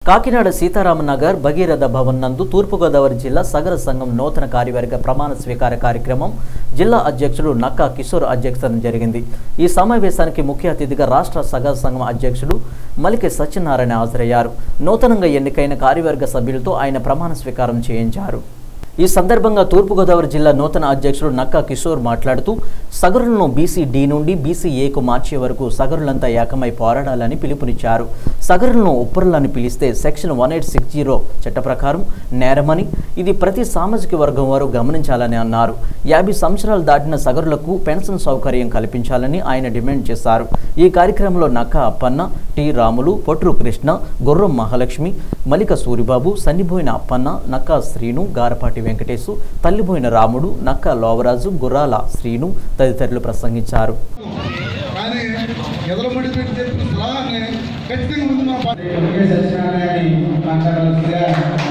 కాకినాడ సీతారామనగర్ భగీరథ భవన్ నందు తూర్పుగోదావరి జిల్లా సగర సంఘం నూతన కార్యవర్గ ప్రమాణ స్వీకార కార్యక్రమం జిల్లా అధ్యక్షుడు నక్కా కిషోర్ అధ్యక్షతన జరిగింది ఈ సమావేశానికి ముఖ్య అతిథిగా రాష్ట్ర సగర సంఘం అధ్యక్షుడు మలికి సత్యనారాయణ హాజరయ్యారు నూతనంగా ఎన్నికైన కార్యవర్గ సభ్యులతో ఆయన ప్రమాణ స్వీకారం చేయించారు ఈ సందర్భంగా తూర్పుగోదావరి జిల్లా నూతన అధ్యక్షుడు నక్కా కిషోర్ మాట్లాడుతూ సగరులను బీసీ డి నుండి బీసీ ఏకు మార్చే వరకు సగరులంతా ఏకమై పోరాడాలని పిలుపునిచ్చారు సగరులను ఉప్పరులని పిలిస్తే section one eight six zero చట్ట ప్రకారం నేరమని ఇది ప్రతి సామాజిక వర్గం వారు గమనించాలని అన్నారు యాభై సంవత్సరాలు దాటిన సగరులకు పెన్షన్ సౌకర్యం కల్పించాలని ఆయన డిమాండ్ చేశారు ఈ కార్యక్రమంలో నక్క అప్పన్న టి రాములు పొట్రు కృష్ణ గుర్రం మహాలక్ష్మి మలిక సూరిబాబు సన్నిబోయిన అప్పన్న నక్కా శ్రీను గారపాటి వెంకటేశు తల్లిబోయిన రాముడు నక్క లోవరాజు గుర్రాల శ్రీను తదితరులు ప్రసంగించారు కానీ ఎదరబడి పెట్టి చెప్పిన సలహాన్ని ఖచ్చితంగా ముందు మా పార్టీ వెంకట సత్యనారాయణని మాట్లాడాల్సిందిగా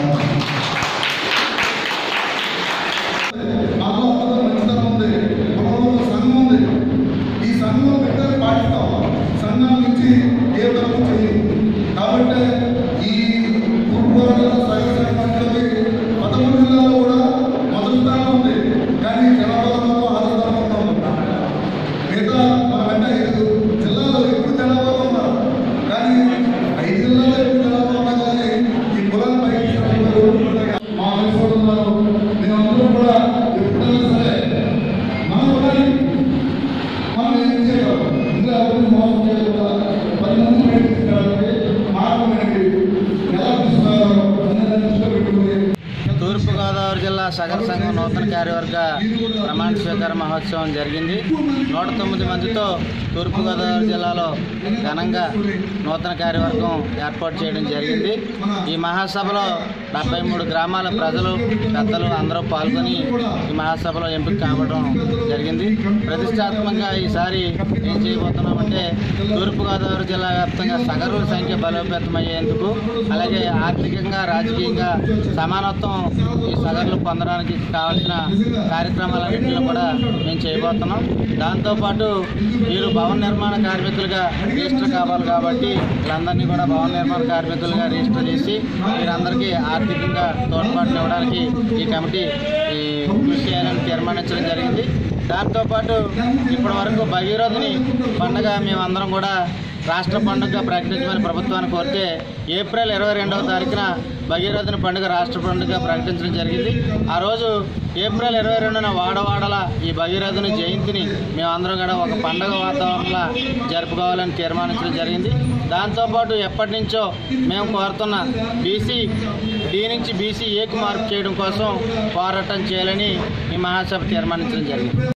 మాలో అంతా మంచితనం ఉంది మనలో ఒక సంఘం ఉంది ఈ సంఘం పెట్టాలి పాటిస్తాం సంఘం నుంచి ఏ తప్పు చేయదు కాబట్టి ఈ తూర్పుగోదావరి సాహిత్య సంఘానికి పదమూడు జిల్లాలో కూడా మొదటి స్థానం ఉంది కానీ జనాభా మాత్రం ఆరు స్థానంలో ఉంది మిగతా మన వెంట ఐదు జిల్లాలో ఎక్కువ జనాభా ఉన్నారు కానీ ఐదు జిల్లాలో ఎక్కువ జనాభా ఉన్నా కానీ ఈ కులాన్ని పైకి తీసుకురావడం మా వయసు ఉన్నారు మేమందరూ కూడా ఎప్పుడైనా సరే మన కులాన్ని మనం ఏం చేయగలం ఇంకా ఎవరిని మోసం చేయకుండా పది మంది బయటకు తీసుకురావాలి మార్గం ఏంటి ఎలా తీసుకున్నారో అందరినీ దృష్టిలో పెట్టుకుని తూర్పుగోదావరి జిల్లా సగర సంఘం నూతన కార్యవర్గ ప్రమాణ స్వీకార మహోత్సవం జరిగింది నూట తొమ్మిది మందితో తూర్పుగోదావరి జిల్లాలో ఘనంగా నూతన కార్యవర్గం ఏర్పాటు చేయడం జరిగింది ఈ మహాసభలో డెబ్బై మూడు గ్రామాల ప్రజలు పెద్దలు అందరూ పాల్గొని ఈ మహాసభలో ఎంపిక కావడం జరిగింది ప్రతిష్టాత్మకంగా ఈసారి ఏం చేయబోతున్నామంటే తూర్పుగోదావరి జిల్లా వ్యాప్తంగా సగరుల సంఖ్య బలోపేతమయ్యేందుకు అలాగే ఆర్థికంగా రాజకీయంగా సమానత్వం ఈ సగరులు పొందడానికి కావాల్సిన కార్యక్రమాలన్నింటిలో కూడా మేము చేయబోతున్నాం దాంతోపాటు వీరు భవన నిర్మాణ కార్మికులుగా రిజిస్టర్ కావాలి కాబట్టి వీళ్ళందరినీ కూడా భవన నిర్మాణ కార్మికులుగా రిజిస్టర్ చేసి వీరందరికీ ఆర్థికంగా తోడ్పాటుని ఇవ్వడానికి ఈ కమిటీ ఈ కృషి చేయాలని తీర్మానించడం జరిగింది దాంతోపాటు ఇప్పటి వరకు భగీరథుని పండుగ మేమందరం కూడా రాష్ట్ర పండుగగా ప్రకటించమని ప్రభుత్వాన్ని కోరితే ఏప్రిల్ ఇరవై రెండవ తారీఖున భగీరథుని పండుగ రాష్ట్ర పండుగగా ప్రకటించడం జరిగింది ఆ రోజు ఏప్రిల్ ఇరవై రెండున వాడవాడల ఈ భగీరథుని జయంతిని మేమందరం కూడా ఒక పండుగ వాతావరణంలో జరుపుకోవాలని తీర్మానించడం జరిగింది దాంతోపాటు ఎప్పటి నుంచో మేము కోరుతున్న బీసీ డి నుంచి బీసీ ఏకు మార్పు చేయడం కోసం పోరాటం చేయాలని ఈ మహాసభ తీర్మానించడం జరిగింది